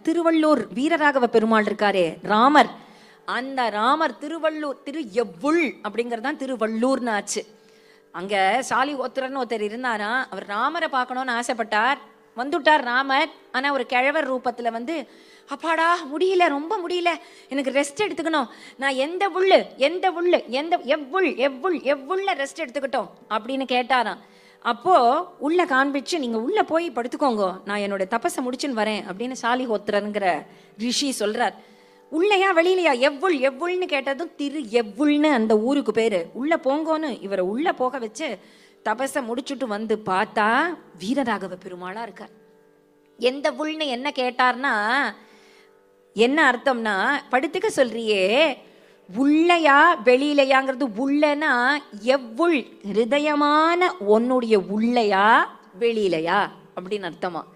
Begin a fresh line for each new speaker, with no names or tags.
திருவள்ளூர் வீரராகவ பெருமாள் இருக்காரே ராமர் அந்த ராமர் திருவள்ளூர் திரு எவ்வுள் அப்படிங்கிறது தான் திருவள்ளூர்னு ஆச்சு அங்க சாலி ஒருத்தர்னு ஒருத்தர் இருந்தாரா அவர் ராமரை பார்க்கணும்னு ஆசைப்பட்டார் வந்துட்டார் ராமர் ஆனா ஒரு கிழவர் ரூபத்துல வந்து அப்பாடா முடியல ரொம்ப முடியல எனக்கு ரெஸ்ட் எடுத்துக்கணும் நான் எந்த புல்லு எந்த புல்லு எந்த எவ்வுள் எவ்வுள் எவ்வுள்ள ரெஸ்ட் எடுத்துக்கிட்டோம் அப்படின்னு கேட்டாராம் அப்போ உள்ள காண்பிச்சு நீங்க உள்ள போய் படுத்துக்கோங்க நான் என்னோட தபஸை முடிச்சுன்னு வரேன் அப்படின்னு சாலிஹோத்திரங்கிற ரிஷி சொல்றார் உள்ளையா வெளியிலையா எவ்வுள் எவ்வுள்னு கேட்டதும் திரு எவ்வுள்னு அந்த ஊருக்கு பேரு உள்ள போங்கோன்னு இவரை உள்ள போக வச்சு தபஸை முடிச்சுட்டு வந்து பார்த்தா வீரராகவ பெருமாளா இருக்கார் எந்த புல்னு என்ன கேட்டார்னா என்ன அர்த்தம்னா படுத்துக்க சொல்றியே உள்ளையா வெளியிலையாங்கிறது உள்ளனா எவ்வுள் ஹிருதயமான உன்னுடைய உள்ளையா வெளியிலையா அப்படின்னு அர்த்தமா